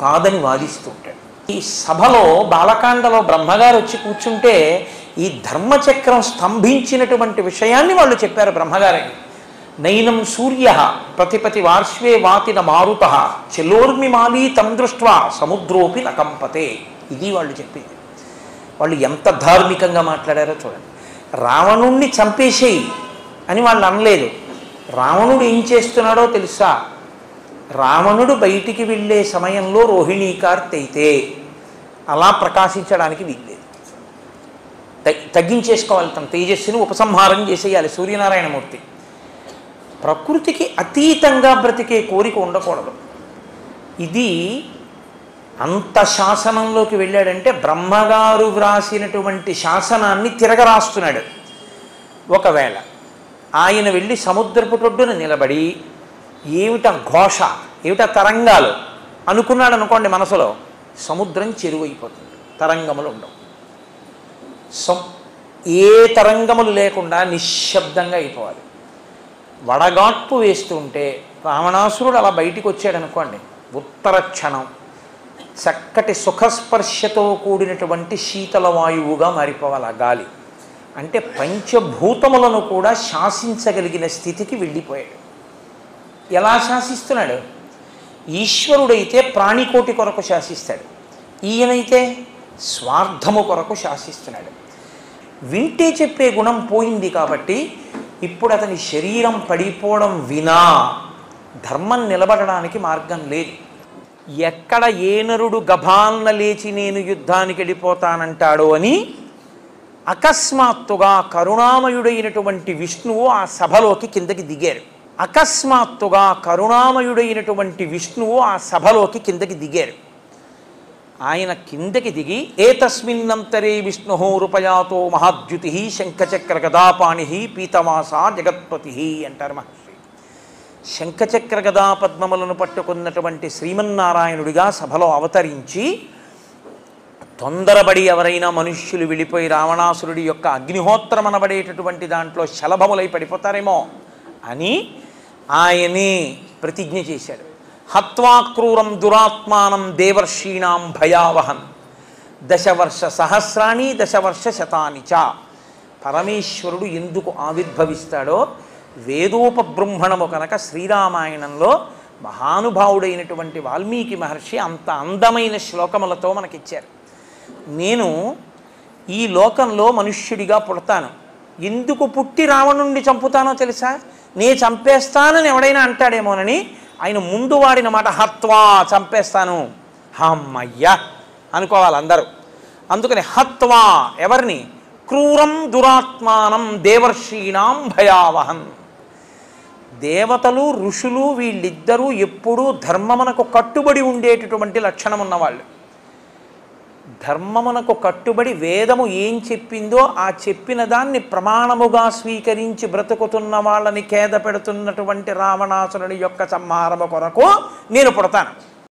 కాదని వాదిస్తూ ఉంటాడు ఈ సభలో బాలకాండలో బ్రహ్మగారు వచ్చి కూర్చుంటే ఈ ధర్మచక్రం స్తంభించినటువంటి విషయాన్ని వాళ్ళు చెప్పారు బ్రహ్మగారని నైనం సూర్య ప్రతిపతి వార్ష్వే వాతిన మారుత చెలోర్మిమాలీ తం దృష్ట్వా సముద్రోపి నకంపతే ఇది వాళ్ళు చెప్పింది వాళ్ళు ఎంత ధార్మికంగా మాట్లాడారో చూడండి రావణుణ్ణి చంపేసేయి అని వాళ్ళు అనలేదు రావణుడు ఏం చేస్తున్నాడో తెలుసా రావణుడు బయటికి వెళ్ళే సమయంలో రోహిణీకార్తె అయితే అలా ప్రకాశించడానికి వీల్లేదు త- తగ్గించేసుకోవాలి తన తేజస్సుని ఉపసంహారం చేసేయాలి సూర్యనారాయణమూర్తి ప్రకృతికి అతీతంగా బ్రతికే కోరిక ఉండకూడదు ఇది అంత శాసనంలోకి వెళ్ళాడంటే బ్రహ్మగారు వ్రాసినటువంటి శాసనాన్ని తిరగరాస్తున్నాడు ఒకవేళ ఆయన వెళ్ళి సముద్రపు టొడ్డున నిలబడి ఏమిట ఘోష ఏమిట తరంగాలు అనుకున్నాడు అనుకోండి మనసులో సముద్రం చెరువైపోతుంది తరంగములు ఉండవు సం- ఏ తరంగములు లేకుండా నిశ్శబ్దంగా అయిపోవాలి వడగాట్పు వేస్తూ ఉంటే రావణాసురుడు అలా బయటికి వచ్చాడు అనుకోండి ఉత్తర క్షణం చక్కటి సుఖస్పర్శతో కూడినటువంటి శీతల వాయువుగా మారిపోవాలి ఆ గాలి అంటే పంచభూతములను కూడా శాసించగలిగిన స్థితికి వెళ్ళిపోయాడు ఎలా శాసిస్తున్నాడు ఈశ్వరుడైతే ప్రాణికోటి కొరకు శాసిస్తాడు ఈయనైతే స్వార్థము కొరకు శాసిస్తున్నాడు వింటే చెప్పే గుణం పోయింది కాబట్టి ఇప్పుడు అతని శరీరం పడిపోవడం వినా ధర్మం నిలబడడానికి మార్గం లేదు ఎక్కడ ఏ నరుడు గభాలన లేచి నేను యుద్ధానికి వెళ్ళిపోతానంటాడో అని అకస్మాత్తుగా కరుణామయుడైనటువంటి విష్ణువు ఆ సభలోకి కిందకి దిగారు అకస్మాత్తుగా కరుణామయుడైనటువంటి విష్ణువు ఆ సభలోకి కిందకి దిగారు ఆయన కిందకి దిగి ఏతస్మిన్నంతరే విష్ణు రూపయాతో మహాద్యుతి శంఖచక్ర గదాపాణి పీతమాస జగత్పతి అంటారు మహర్షి శంఖచక్ర గదా పద్మములను పట్టుకున్నటువంటి శ్రీమన్నారాయణుడిగా సభలో అవతరించి తొందరబడి ఎవరైనా మనుష్యులు వెళ్ళిపోయి రావణాసురుడి యొక్క అగ్నిహోత్రం అనబడేటటువంటి దాంట్లో శలభములై పడిపోతారేమో అని ఆయనే ప్రతిజ్ఞ చేశాడు హత్వాక్రూరం దురాత్మానం దేవర్షీణాం భయావహన్ దశవర్ష సహస్రాణి దశవర్ష శతాని చ పరమేశ్వరుడు ఎందుకు ఆవిర్భవిస్తాడో వేదోపబృంహణము కనుక శ్రీరామాయణంలో మహానుభావుడైనటువంటి వాల్మీకి మహర్షి అంత అందమైన శ్లోకములతో మనకిచ్చారు నేను ఈ లోకంలో మనుష్యుడిగా పుడతాను ఎందుకు పుట్టి రావణుణ్ణి చంపుతానో తెలుసా నే చంపేస్తానని ఎవడైనా అంటాడేమోనని ఆయన ముందు వాడిన మాట హత్వా చంపేస్తాను హమ్మయ్యా అనుకోవాలి అందరూ అందుకని హత్వా ఎవరిని క్రూరం దురాత్మానం దేవర్షీణాం భయావహన్ దేవతలు ఋషులు వీళ్ళిద్దరూ ఎప్పుడూ ధర్మమునకు కట్టుబడి ఉండేటటువంటి లక్షణం ఉన్నవాళ్ళు ధర్మమునకు కట్టుబడి వేదము ఏం చెప్పిందో ఆ చెప్పిన దాన్ని ప్రమాణముగా స్వీకరించి బ్రతుకుతున్న వాళ్ళని ఖేద పెడుతున్నటువంటి రావణాసురుని యొక్క సంహారము కొరకు నేను పుడతాను